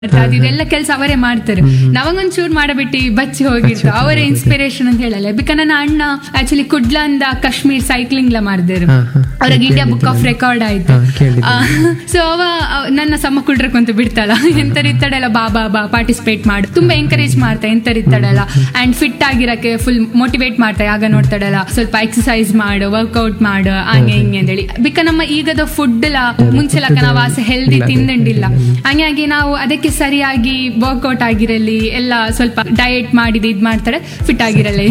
ಅದು ಇದೆಲ್ಲ ಕೆಲಸ ಅವರೇ ಮಾಡ್ತಾರೆ ನಾವಂಗೊಂಚೂರು ಮಾಡಬಿಟ್ಟು ಬಚ್ಚಿ ಹೋಗಿರ್ತು ಅವರೇ ಇನ್ಸ್ಪಿರೇಷನ್ ಅಂತ ಹೇಳಲ್ಲ ಬಿಕ ನನ್ನ ಅಣ್ಣ ಆಕ್ಚುಲಿ ಕುಡ್ಲಂದ ಕಾಶ್ಮೀರ್ ಸೈಕ್ಲಿಂಗ್ ಲ ಮಾಡಿದ್ರು ಹಾ, ಹಾ. ಅವ್ರಿಗೆ ಇಂಡಿಯಾ ಬುಕ್ ಆಫ್ ರೆಕಾರ್ಡ್ ಆಯ್ತು ಹಾ, ಕೇಳಿದ್ದೆ. ಸೊ ಅವ ಅವ ನನ್ನ ಸಮ್ಮ ಕುಡ್ರಕ್ಕಂತ ಬಿಡ್ತಾಳ ಎಂತರಿತ್ತಡಲ್ಲ ಬಾ ಬಾ ಬಾ ಪಾರ್ಟಿಸಿಪೇಟ್ ಮಾಡು ತುಂಬಾ ಎಂಕರೇಜ್ ಮಾಡ್ತಾ ಎಂತರಿತ್ತಡಲ್ಲ ಅಂಡ್ ಫಿಟ್ ಆಗಿರಕ್ಕೆ ಫುಲ್ ಮೋಟಿವೇಟ್ ಮಾಡ್ತಾ ಆಗ ನೋಡ್ತಾಡಲ್ಲ ಸ್ವಲ್ಪ ಎಕ್ಸಸೈಸ್ ಮಾಡು ವರ್ಕೌಟ್ ಮಾಡು ಹಂಗೆ ಹಿಂಗೆ ಅಂತೇಳಿ ಬಿಕ ನಮ್ಮ ಈಗದ ಫುಡ್ ಲ ಮುಂಚೆಲಕ ನಾವು ಆಸೆ ಹೆಲ್ದಿ ತಿಂದಂಡಿಲ್ಲ ಹಂಗಾಗಿ ನಾವು ಅದಕ್ಕೆ ಸರಿಯಾಗಿ ವರ್ಕೌಟ್ ಆಗಿರಲಿ ಎಲ್ಲ ಸ್ವಲ್ಪ ಡಯಟ್ ಮಾಡಿದ ಇದ್ ಮಾಡ್ತಾಳೆ ಫಿಟ್ ಆಗಿರಲಿ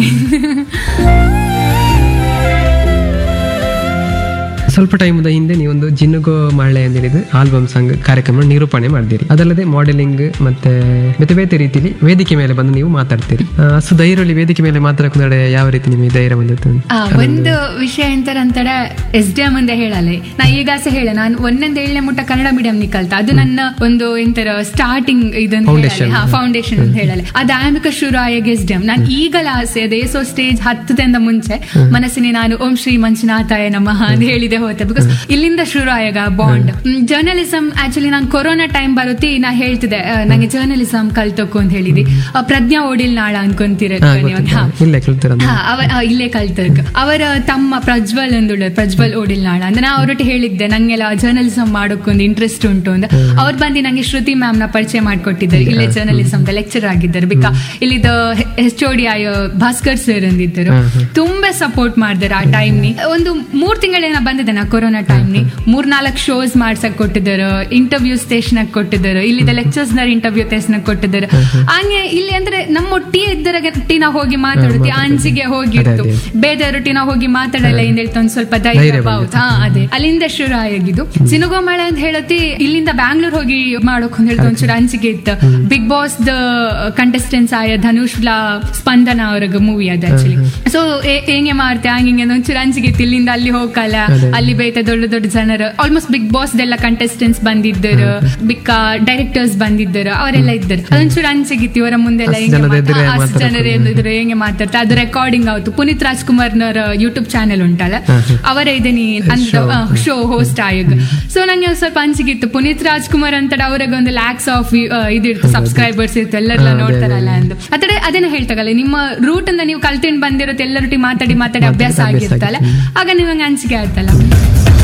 ಸ್ವಲ್ಪ ಟೈಮದ ಹಿಂದೆ ನೀವೊಂದು ಜಿನ್ನುಗೋ ಮಳೆ ಅಂತ ಹೇಳಿದ ಆಲ್ಬಮ್ ಸಾಂಗ್ ಕಾರ್ಯಕ್ರಮ ನಿರೂಪಣೆ ಮಾಡಿದಿರಿ ಅದಲ್ಲದೆ ಮಾಡೆಲಿಂಗ್ ಮತ್ತೆ ಬೇತೆ ಬೇತೆ ರೀತಿಯಲ್ಲಿ ವೇದಿಕೆ ಮೇಲೆ ಬಂದು ನೀವು ಮಾತಾಡ್ತೀರಿ ಆ, ಅಷ್ಟು ಧೈರ್ಯದಲ್ಲಿ ವೇದಿಕೆ ಮೇಲೆ ಮಾತಾಡೋಕೆ ಯಾವ ರೀತಿ ನಿಮಗೆ ಧೈರ್ಯ ಬಂದಿತ್ತು ಆ, ಒಂದು ವಿಷಯ ಎಂತಾರಂತಡೆ ಎಸ್ ಡಿ ಎಂ ಅಂದ ಹೇಳಲೆ ನಾ ಈಗ ಸಹ ಹೇಳ ನಾನು ಒಂದೊಂದು ಏಳನೇ ಮುಟ್ಟ ಕನ್ನಡ ಮೀಡಿಯಂ ನಿ ಕಲ್ತ ಅದು ನನ್ನ ಒಂದು ಎಂತರ ಸ್ಟಾರ್ಟಿಂಗ್ ಇದನ್ನ Foundation. ಫೌಂಡೇಶನ್ ಅಂತ ಹೇಳಲೆ ಅದು ಆಮಿಕ ಶುರು ಆಯಾಗ ಎಸ್ ಡಿ ಎಂ ನಾನು ಈಗಲ ಆಸೆ ಅದು ಏಸೋ ಸ್ಟೇಜ್ ಹತ್ತದಿಂದ ಮುಂಚೆ ಮನಸ್ಸಿನ ನಾನು ಓಂ ಶ್ರೀ ಮಂಜುನಾಥಾಯ ನಮಃ ಅಂತ ಹೇಳಿದೆ ಹೋತೆ ಬಿಕಾಸ್ ಇಲ್ಲಿಂದ ಶುರು ಆಯಾಗ ಬಾಂಡ್ ಜರ್ನಲಿಸಮ್ ಆಕ್ಚುಲಿ ನಾನು ಕೊರೋನಾ ಟೈಮ್ ಬರುತ್ತಿ ನಾ ಹೇಳ್ತಿದ್ದೆ ಆ, ನಂಗೆ ಜರ್ನಲಿಸಮ್ ಕಲ್ತೋಕು ಅಂತ ಹೇಳಿದಿ ಆ, ಪ್ರಜ್ಞಾ ಓಡಿಲ್ ನಾಳ ಅನ್ಕೊಂತೀರ ಹಾ, ನೀವು ಗೊತ್ತಿತ್ತು. ಹಾ ಇಲ್ಲೇ ಕೇಳ್ತೀರ ಹಾ, ಅವ ಆ, ಇಲ್ಲೇ ಕಲ್ತರ್ಕ ಅವರ ತಮ್ಮ ಪ್ರಜ್ವಲ್ ಅಂದುಳ್ಳ ಪ್ರಜ್ವಲ್ ಓಡಿಲ್ ನಾಳ ಅಂದ್ರೆ ನಾ ಅವ್ರೊಟ್ಟಿಗೆ ಹೇಳಿದ್ದೆ ನಂಗೆಲ್ಲ ಜರ್ನಲಿಸಮ್ ಮಾಡೋಕೊಂದು ಇಂಟ್ರೆಸ್ಟ್ ಉಂಟು ಅಂತ ಅವ್ರು ಬಂದು ನಂಗೆ ಶ್ರುತಿ ಮ್ಯಾಮ್ ನ ಪರಿಚಯ ಮಾಡ್ಕೊಟ್ಟಿದ್ದಾರೆ ಇಲ್ಲೇ ಜರ್ನಲಿಸಮ್ ಲೆಕ್ಚರ್ ಆಗಿದ್ದಾರೆ ಬಿಕಾ ಇಲ್ಲಿದ ಎಚ್ ಓ ಡಿ ಆಯ ಭಾಸ್ಕರ್ ಸರ್ ಅಂದಿದ್ದರು ಹ್ಮ್, ಹ್ಮ್. ತುಂಬಾ ಸಪೋರ್ಟ್ ಮಾಡಿದಾರೆ ಆ ಟೈಮ್ ನಿ ಒಂದು ಮೂರ್ ತಿಂಗಳೇನ ಬಂದಿದೆ ನಾ ಕೊರೋನಾ ಟೈಮ್ ನಿ ಮೂರ್ ನಾಲ್ಕು ಶೋಸ್ ಮಾಡ್ಸಕ್ ಕೊಟ್ಟಿದ್ದಾರೆ ಇಂಟರ್ವ್ಯೂ ಸ್ಟೇಷನ್ ಕೊಟ್ಟಿದ್ದಾರೆ ಇಲ್ಲಿದ ಲೆಕ್ಚರ್ಸ್ ನ ಇಂಟರ್ವ್ಯೂ ಸ್ಟೇಷನ್ ಕೊಟ್ಟಿದ್ದಾರೆ ಹಂಗೆ ಇಲ್ಲಿ ಅಂದ್ರೆ ನಮ್ಮ ಒಟ್ಟಿಗೆ ಇದ್ದರ ಟಿ ನಾವು ಹೋಗಿ ಮಾತಾಡುತ್ತೆ ಮಾತಾಡ್ತೀವಿ. ಅಂಜಿಗೆ ಹೋಗಿತ್ತು ಅದೇ, ಬೇದರೊಟ್ಟಿ ನಾವು ಹೋಗಿ ಮಾತಾಡಲ್ಲ ಇಂದ ಹೇಳ್ತಾ ಒಂದ್ ಸ್ವಲ್ಪ ಧೈರ್ಯ ಧೈರ್ಯ ಬಾವುತ ಬಂದಿತ್ತು. ಹಾ ಅದೇ ಅಲ್ಲಿಂದ ಶುರು ಆಗಿದ್ದು ಸಿನುಗೋಮಳೆ ಅಂತ ಹೇಳತಿ ಇಲ್ಲಿಂದ ಬ್ಯಾಂಗ್ಳೂರ್ ಹೋಗಿ ಮಾಡೋಕ್ ಅಂತ ಹೇಳ್ತಾ ಒಂಚೂರು ಅಂಜಿಕೆ ಇತ್ತು ಬಿಗ್ ಬಾಸ್ ದ ಕಂಟೆಸ್ಟೆನ್ಸ್ ಆಯ ಧನುಷ್ ಲ ಸ್ಪಂದನ ಅವ್ರಿಗೆ ಮೂವಿ ಅದು ಆಕ್ಚುಲಿ ಸೊ ಹೆಂಗೆ ಮಾಡ್ತೆ ಹಂಗೆ ಒಂಚೂರು ಅಂಜಿಕೆ ಇತ್ತು ಇಲ್ಲಿಂದ ಅಲ್ಲಿ ಹೋಗಲ್ಲ ಅದೇ. ಅಲ್ಲಿ ಬೇತ ದೊಡ್ಡ ದೊಡ್ಡ ಜನರು ಆಲ್ಮೋಸ್ಟ್ ಬಿಗ್ ಬಾಸ್ ಎಲ್ಲ ಕಂಟೆಸ್ಟೆಂಟ್ಸ್ ಬಂದಿದ್ದರು ಬಿಕ್ಕ ಡೈರೆಕ್ಟರ್ಸ್ ಬಂದಿದ್ದರು ಅವರೆಲ್ಲ ಇದ್ದರು ಅದೊಂಚೂರು ಅಂಜಿಗಿತ್ತು ಇವರ ಮುಂದೆಲ್ಲ ಅಷ್ಟ್ ಹೆಂಗೆ ಜನದ ಎದುರೇ ಮಾತಾ- ಅಷ್ಟ್ ಮಾತಾಡೋದು. ಜನರ ಎದುರು ಹೆಂಗೆ ಮಾತಾಡ್ತಾರೆ ಅದು ರೆಕಾರ್ಡಿಂಗ್ ಆಯ್ತು ಪುನೀತ್ ರಾಜ್ಕುಮಾರ್ನವರ ಯೂಟ್ಯೂಬ್ ಚಾನೆಲ್ ಉಂಟಲ್ಲ ಹಾ, ಹಾ. ಅವರ ಇದನಿ Show. ಶೋ ಹೋಸ್ಟ್ ಆಯೋಗ ಸೊ ನಂಗೆ ಒಂದ್ ಸ್ವಲ್ಪ ಅಂಜಿಗಿತ್ತು ಪುನೀತ್ ರಾಜ್ಕುಮಾರ್ ಅಂತ ಅವ್ರಿಗೆ ಒಂದು ಲ್ಯಾಕ್ಸ್ ಆಫ್ ಇದಿರ್ತು ಸಬ್ಸ್ಕ್ರೈಬರ್ಸ್ ಇರ್ತು ಎಲ್ಲರೆಲ್ಲ ಹಾ, ಅದೇ, ನೋಡ್ತಾರಲ್ಲ ಅದೇ. ಅಂತ ಅದೇ ಅದನ್ನ ಹೇಳ್ತಾಗಲ್ಲ ನಿಮ್ಮ ರೂಟ್ ಇಂದ ನೀವು ಕಲ್ತಿಂಡ್ ಬಂದಿರುತ್ತೆ ಎಲ್ಲರೊಟ್ಟಿಗೆ ಮಾತಾಡಿ ಮಾತಾಡಿ ಅಭ್ಯಾಸ ಅಭ್ಯಾಸ ಆಗಿರ್ತಲ್ಲ ಆಗ ನಿಮಗೆ ಅಂಜಿಕೆ ಆಯ್ತಲ್ಲ